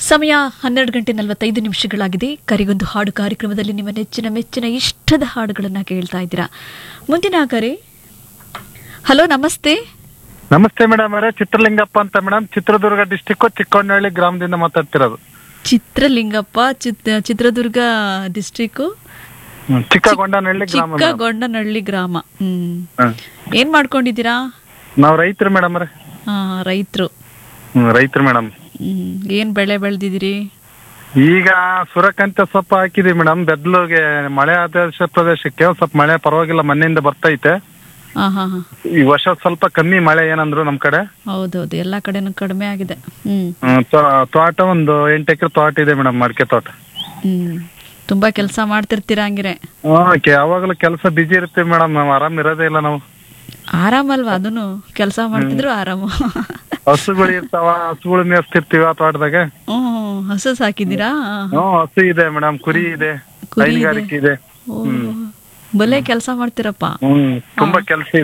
ಸಮಯ ಹನ್ನೆರಡು ಗಂಟೆ ನಲವತ್ತೈದು ನಿಮಿಷಗಳಾಗಿದೆ ಕರಿಗೊಂದು ಹಾಡು ಕಾರ್ಯಕ್ರಮದಲ್ಲಿ ನಿಮ್ಮ ನೆಚ್ಚಿನ ಮೆಚ್ಚಿನ ಇಷ್ಟದ ಹಾಡುಗಳನ್ನ ಕೇಳ್ತಾ ಇದ್ದೀರಾ ಮುಂದಿನ ಕರೆ ಹಲೋ ನಮಸ್ತೆ ನಮಸ್ತೆ ಮೇಡಮ್ ಅವರೇ ಚಿತ್ರಲಿಂಗಪ್ಪ ಅಂತ ಮೇಡಮ್ ಚಿತ್ರದುರ್ಗ ಡಿಸ್ಟಿಕ್ ಚಿಕ್ಕೋನಹಳ್ಳಿ ಗ್ರಾಮದಿಂದ ಮಾತಾಡ್ತಿರೋದು ಚಿತ್ರಲಿಂಗಪ್ಪ ಚಿತ್ ಚಿತ್ರದುರ್ಗ ಡಿಸ್ಟ್ರಿಕ್ಕು ಹ್ಮ್, ಚಿಕ್ಕಗೊಂಡನಹಳ್ಳಿ ಗ್ರಾಮ ಮೇಡಮ್ ಚಿಕ್ಕಗೊಂಡನಹಳ್ಳಿ ಗ್ರಾಮ ಹ್ಮ್ ಹ್ಮ್. ಏನ್ ಮಾಡ್ಕೊಂಡಿದ್ದೀರಾ ನಾವ್ ರೈತರು ಮೇಡಮ್ ಅವರೇ ಆ, ರೈತರು ಹ್ಮ್ ರೈತರು ಮೇಡಮ್ ಹ್ಮ್ ಏನ್ ಬೆಳೆ ಬೆಳೆದಿದ್ದೀರಿ ಈಗ ಸೂರ್ಯಕಾಂತಿ ಸೊಪ್ಪು ಹಾಕಿದೀವಿ ಮೇಡಮ್ ಬೆದ್ಲುಗೆ ಮಳೆ ಆದೇಶ ಪ್ರದೇಶಕ್ಕೆ ಒಂದ್ ಸ್ವಲ್ಪ ಮಳೆ ಪರವಾಗಿಲ್ಲ ಮನೆಯಿಂದ ಬರ್ತೈತೆ ಹಾ ಹಾ ಹಾ ಈ ವರ್ಷ ಸ್ವಲ್ಪ ಕಮ್ಮಿ ಮಳೆ ಏನಂದ್ರು ನಮ್ ಕಡೆ ಹೌದೌದು ಎಲ್ಲಾ ಕಡೆನೂ ಕಡಿಮೆ ಆಗಿದೆ ಹ್ಮ್ ಹ್ಮ್, ತೋ- ತೋಟ ಒಂದು ಎಂಟು ಎಕರೆ ತೋಟ ಇದೆ ಮೇಡಮ್ ಮಡಿಕೆ ತೋಟ ಹ್ಮ್ ತುಂಬಾ ಕೆಲಸ ಮಾಡ್ತಿರ್ತೀರಾ ಹಂಗಿರೆ ಹ್ಮ್, ಕೆ- ಯಾವಾಗಲೂ ಕೆಲಸ ಬಿಜಿ ಇರ್ತೀವಿ ಮೇಡಮ್ ನಾವು ಆರಾಮ್ ಇರೋದೇ ಇಲ್ಲ ನಾವು ಆರಾಮಲ್ವಾ ಅದನ್ನು ಕೆಲಸ ಮಾಡ್ತಿದ್ರು ಆರಾಮು ಹಸುಗಳು ಇರ್ತಾವ ಹಸುಗಳು ಮೇಯಿಸ್ತಿರ್ತೀವಿ ಆ ತೋಟದಾಗ ಹ್ಮ್ ಹಸು ಸಾಕಿದ್ದೀರಾ ಹ್ಮ್ ಹಸು ಇದೆ ಮೇಡಮ್ ಕುರಿ ಇದೆ ಕುರಿ ಇದೆ. ಹೈನುಗಾರಿಕೆ ಇದೆ ಓ ಬಲೆ ಕೆಲಸ ಮಾಡ್ತೀರಪ್ಪ ಹ್ಮ್ ತುಂಬಾ ಕೆಲಸ